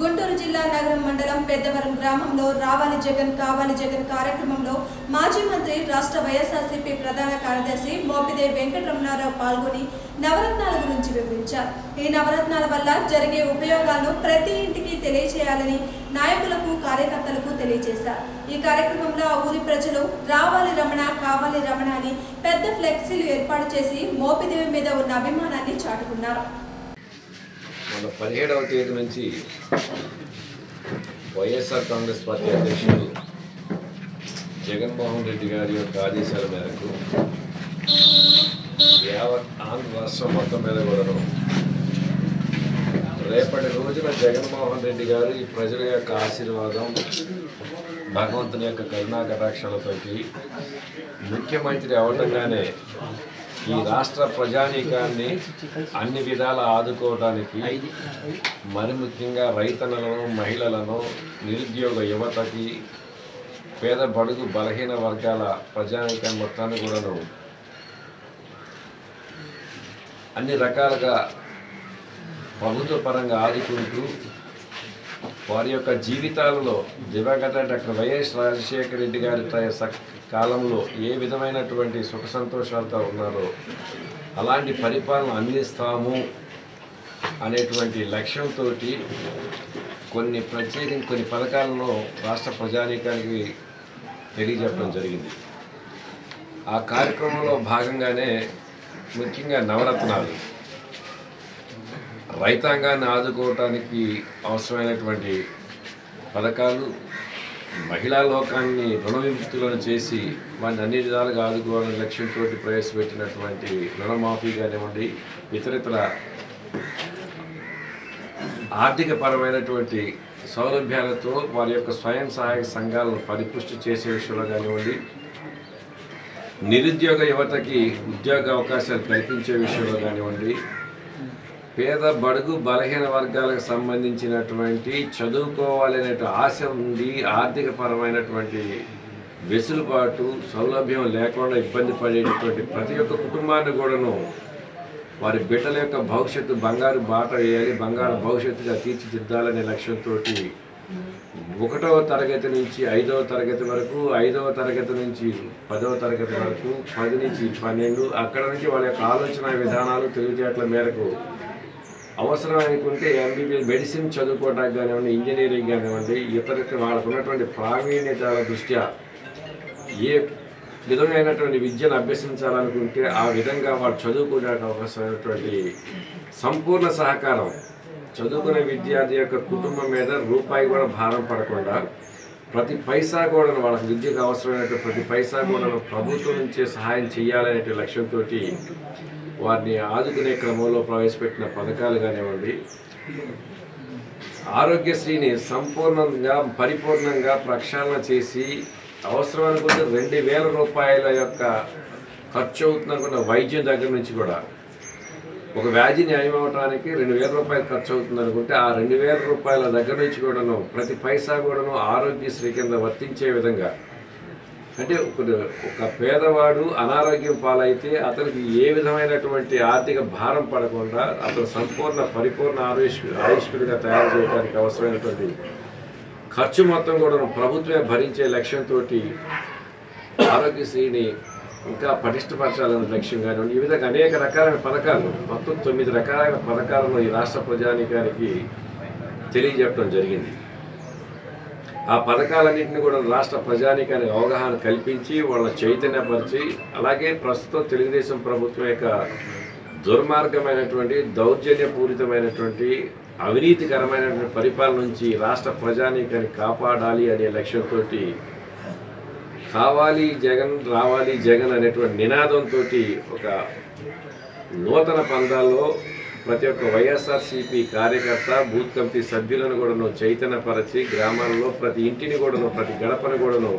గుంటూరు జిల్లా నగరం మండలం పెద్దవరం గ్రామంలో రావాలి జగన్ కావాలి జగన్ కార్యక్రమంలో మాజీ మంత్రి రాష్ట్ర వైఎస్ఆర్సీపీ ప్రధాన కార్యదర్శి మోపిదేవి వెంకటరమణారావు పాల్గొని నవరత్నాల గురించి వివరించారు ఈ నవరత్నాల వల్ల జరిగే ఉపయోగాలను ప్రతి ఇంటికి తెలియచేయాలని నాయకులకు కార్యకర్తలకు తెలియజేశారు ఈ కార్యక్రమంలో ఆ ఊరి ప్రజలు రావాలి రమణ కావాలి రమణ అని పెద్ద ఫ్లెక్సీలు ఏర్పాటు చేసి మోపిదేవి మీద ఉన్న అభిమానాన్ని చాటుకున్నారు మన పదిహేడవ తేదీ నుంచి వైఎస్ఆర్ కాంగ్రెస్ పార్టీ అధ్యక్షుడు జగన్మోహన్ రెడ్డి గారి యొక్క ఆదేశాల మేరకు యావత్ ఆంధ్ర రాష్ట్రం మొత్తం మీద కూడాను రేపటి రోజున జగన్మోహన్ రెడ్డి గారు ఈ ప్రజల యొక్క ఆశీర్వాదం భగవంతుని యొక్క కరుణా కటాక్షాలతోటి ముఖ్యమంత్రి అవటంగానే ఈ రాష్ట్ర ప్రజానీకాన్ని అన్ని విధాల ఆదుకోవడానికి మరి ముఖ్యంగా రైతన్నలను మహిళలను నిరుద్యోగ యువతకి పేద బడుగు బలహీన వర్గాల ప్రజానీకాన్ని మొత్తాన్ని కూడాను అన్ని రకాలుగా ప్రభుత్వ పరంగా ఆదుకుంటూ వారి యొక్క జీవితాలలో దివంగత డాక్టర్ వైఎస్ రాజశేఖర రెడ్డి గారి త- స- కాలంలో ఏ విధమైనటువంటి సుఖ సంతోషాలతో ఉన్నారో అలాంటి పరిపాలన అందిస్తాము అనేటువంటి లక్ష్యంతో కొన్ని ప్రత్యేక కొన్ని పథకాలను రాష్ట్ర ప్రజానీకానికి తెలియజెప్పడం జరిగింది ఆ కార్యక్రమంలో భాగంగానే ముఖ్యంగా నవరత్నాలు రైతాంగాన్ని ఆదుకోవటానికి అవసరమైనటువంటి పథకాలు మహిళా లోకాన్ని రుణ విముక్తులను చేసి వారిని అన్ని విధాలుగా ఆదుకోవాలనే లక్ష్యంతో ప్రవేశపెట్టినటువంటి రుణమాఫీ కానివ్వండి ఇతరితర ఆర్థిక పరమైనటువంటి సౌలభ్యాలతో వారి యొక్క స్వయం సహాయక సంఘాలను పరిపుష్టి చేసే విషయంలో కానివ్వండి నిరుద్యోగ యువతకి ఉద్యోగ అవకాశాలు కల్పించే విషయంలో కానివ్వండి పేద బడుగు బలహీన వర్గాలకు సంబంధించినటువంటి చదువుకోవాలనే ఆశ ఉంది ఆర్థిక పరమైనటువంటి వెసులుబాటు సౌలభ్యం లేకుండా ఇబ్బంది పడేటటువంటి ప్రతి ఒక్క కుటుంబాన్ని కూడాను వారి బిడ్డల యొక్క భవిష్యత్తు బంగారు బాట వేయాలి బంగారు భవిష్యత్తుగా తీర్చిదిద్దాలనే లక్ష్యంతో ఒకటవ తరగతి నుంచి ఐదవ తరగతి వరకు ఐదవ తరగతి నుంచి పదవ తరగతి వరకు పది నుంచి పన్నెండు అక్కడ నుంచి వాళ్ళ యొక్క ఆలోచన విధానాలు తెలివితేటల మేరకు అవసరం అనుకుంటే ఎంబీబీఎస్ మెడిసిన్ చదువుకోవడానికి కానివ్వండి ఇంజనీరింగ్ కానివ్వండి ఇతర వాళ్ళకు ఉన్నటువంటి ప్రావీణ్యతల దృష్ట్యా ఏ విధమైనటువంటి విద్యను అభ్యసించాలనుకుంటే ఆ విధంగా వాళ్ళు చదువుకోవడానికి అవసరమైనటువంటి సంపూర్ణ సహకారం చదువుకునే విద్యార్థి యొక్క కుటుంబం మీద రూపాయి కూడా భారం పడకుండా ప్రతి పైసా కూడా వాళ్ళకి విద్యకు అవసరమైనటువంటి ప్రతి పైసా కూడా ప్రభుత్వం నుంచే సహాయం చేయాలనే లక్ష్యంతో వారిని ఆదుకునే క్రమంలో ప్రవేశపెట్టిన పథకాలు కానివ్వండి ఆరోగ్యశ్రీని సంపూర్ణంగా పరిపూర్ణంగా ప్రక్షాళన చేసి అవసరం అనుకుంటే రెండు వేల రూపాయల యొక్క ఖర్చు అవుతుందనుకున్న వైద్యం దగ్గర నుంచి కూడా ఒక వ్యాధి న్యాయం అవడానికి రెండు వేల రూపాయలు ఖర్చు అవుతుంది అనుకుంటే ఆ రెండు వేల రూపాయల దగ్గర నుంచి కూడాను ప్రతి పైసా కూడాను ఆరోగ్యశ్రీ కింద వర్తించే విధంగా అంటే ఒక ఒక పేదవాడు అనారోగ్యం పాలైతే అతనికి ఏ విధమైనటువంటి ఆర్థిక భారం పడకుండా అతను సంపూర్ణ పరిపూర్ణ ఆయుష్ ఆయుష్కుడిగా తయారు చేయడానికి అవసరమైనటువంటి ఖర్చు మొత్తం కూడా ప్రభుత్వమే భరించే లక్ష్యంతో ఆరోగ్యశ్రీని ఇంకా పటిష్టపరచాలనే లక్ష్యం కానివ్వండి ఈ విధంగా అనేక రకాలైన పథకాలు మొత్తం తొమ్మిది రకాలైన పథకాలను ఈ రాష్ట్ర ప్రజానీకానికి తెలియజెప్పడం జరిగింది ఆ పథకాలన్నింటినీ కూడా రాష్ట్ర ప్రజానీకానికి అవగాహన కల్పించి వాళ్ళ చైతన్యపరిచి అలాగే ప్రస్తుతం తెలుగుదేశం ప్రభుత్వం యొక్క దుర్మార్గమైనటువంటి దౌర్జన్యపూరితమైనటువంటి అవినీతికరమైనటువంటి పరిపాలన నుంచి రాష్ట్ర ప్రజానీకాన్ని కాపాడాలి అనే లక్ష్యంతో కావాలి జగన్ రావాలి జగన్ అనేటువంటి నినాదంతో ఒక నూతన పందాల్లో ప్రతి ఒక్క వైఎస్ఆర్సీపీ కార్యకర్త బూత్ కమిటీ సభ్యులను కూడాను చైతన్యపరచి గ్రామాల్లో ప్రతి ఇంటిని కూడాను ప్రతి గడపను కూడాను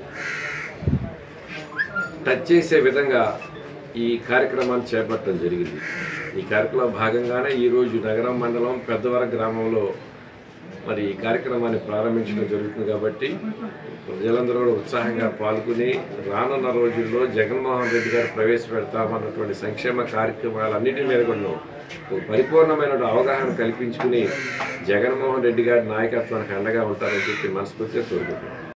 టచ్ చేసే విధంగా ఈ కార్యక్రమాన్ని చేపట్టడం జరిగింది ఈ కార్యక్రమంలో భాగంగానే ఈరోజు నగరం మండలం పెద్దవర గ్రామంలో మరి ఈ కార్యక్రమాన్ని ప్రారంభించడం జరుగుతుంది కాబట్టి ప్రజలందరూ కూడా ఉత్సాహంగా పాల్గొని రానున్న రోజుల్లో జగన్మోహన్ రెడ్డి గారు ప్రవేశపెడతామన్నటువంటి సంక్షేమ కార్యక్రమాలన్నిటి మీద కూడా ఒక పరిపూర్ణమైన అవగాహన కల్పించుకుని జగన్మోహన్ రెడ్డి గారి నాయకత్వానికి అండగా ఉంటారని చెప్పి మనస్ఫూర్తిగా కోరుకుంటున్నాను